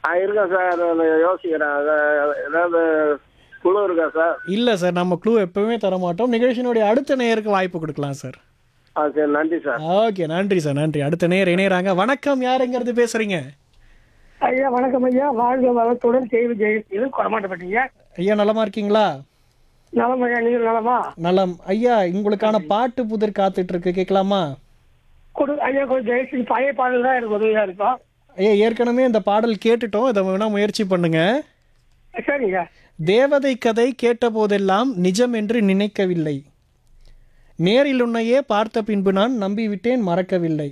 ஆ இருக்கேன் சார் நான் யோசிக்கிறேன் அது- ஏதாவது குழு இருக்கா சார் இல்லை சார் நம்ம க்ளூ எப்பவுமே தர மாட்டோம் நிகழ்ச்சியினுடைய அடுத்த நேயருக்கு வாய்ப்பு கொடுக்கலாம் சார் ஆ சரி நன்றி சார் ஓகே நன்றி சார் நன்றி அடுத்த நேயர் இணையறாங்க வணக்கம் யாருங்கிறது பேசுறீங்க ஐயா வணக்கம் ஐயா வாழ்க வளத்துடன் செய்தி ஜெயித்து கொடமாட்டப்பட்டீங்க ஐயா நலமா இருக்கீங்களா நலம் ஐயா நீங்கள் நலமா நலம் ஐயா உங்களுக்கான பாட்டு புதிர் காத்துட்டு இருக்கு கேட்கலாமா கொடு ஐயா கொஞ்சம் ஜெயிச்சு பழைய பாடல் தான் எனக்கு உதவியா இருக்கும் ஐயா ஏற்கனவே இந்த பாடல் கேட்டுட்டோம் இதை வேணா முயற்சி பண்ணுங்க சரிங்க தேவதை கதை கேட்டபோதெல்லாம் நிஜம் என்று நினைக்கவில்லை நேரில் உன்னையே பார்த்த பின்பு நான் நம்பிவிட்டேன் மறக்கவில்லை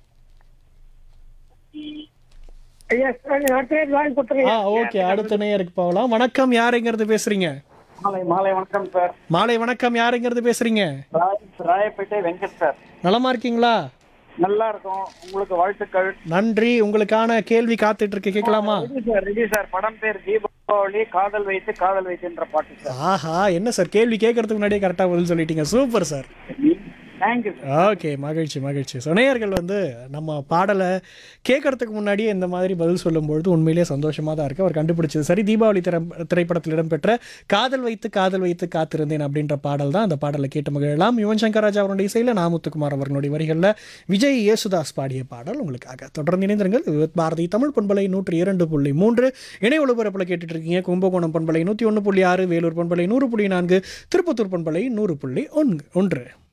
ஐயா சரி அடுத்த வாங்கி ஆ கொடுத்துருங்க ஓகே அடுத்த நேயருக்கு போகலாம் வணக்கம் யாருங்கிறது பேசுறீங்க மாலை மாலை வணக்கம் சார் மாலை வணக்கம் யாருங்கிறது பேசுறீங்க ராய் ராயப்பேட்டை வெங்கட் சார் நலமா இருக்கீங்களா நல்லா இருக்கும் உங்களுக்கு வாழ்த்துக்கள் நன்றி உங்களுக்கான கேள்வி காத்துட்டு இருக்கு கேட்கலாமா ரெடி சார் ரெடி சார் படம் பேர் தீபாவளி காதல் வைத்து காதல் வைத்துன்ற பாட்டு சார் ஆஹா என்ன சார் கேள்வி கேட்கறதுக்கு முன்னாடியே கரெக்டாக பதில் சொல்லிட்டீங்க super sir thank you sir okay மகிழ்ச்சி மகிழ்ச்சி ஸோ நேயர்கள் வந்து நம்ம பாடலை கேட்கறதுக்கு முன்னாடியே இந்த மாதிரி பதில் சொல்லும்பொழுது உண்மையிலேயே சந்தோஷமாக தான் இருக்குது அவர் கண்டுபிடிச்சது சரி தீபாவளி திரை திரைப்படத்தில் இடம்பெற்ற காதல் வைத்து காதல் வைத்து காத்திருந்தேன் அப்படின்ற பாடல் தான் அந்த பாடலை கேட்டு மகிழலாம் யுவன் சங்கர் ராஜா அவருடைய இசையில் நாமுத்துக்குமார் அவர்களுடைய வரிகளில் விஜய் யேசுதாஸ் பாடிய பாடல் உங்களுக்காக தொடர்ந்து இணைந்திருங்கள் இது பாரதி தமிழ் பண்பலை நூற்றி இரண்டு புள்ளி மூன்று இணை ஒளிபரப்பில் கேட்டுட்டு இருக்கீங்க கும்பகோணம் பண்பலை நூற்றி ஒன்று புள்ளி ஆறு வேலூர் பண்பலை நூறு புள்ளி நான்கு திருப்பத்தூர் பண்பலை நூறு புள்ளி ஒன்று ஒன்று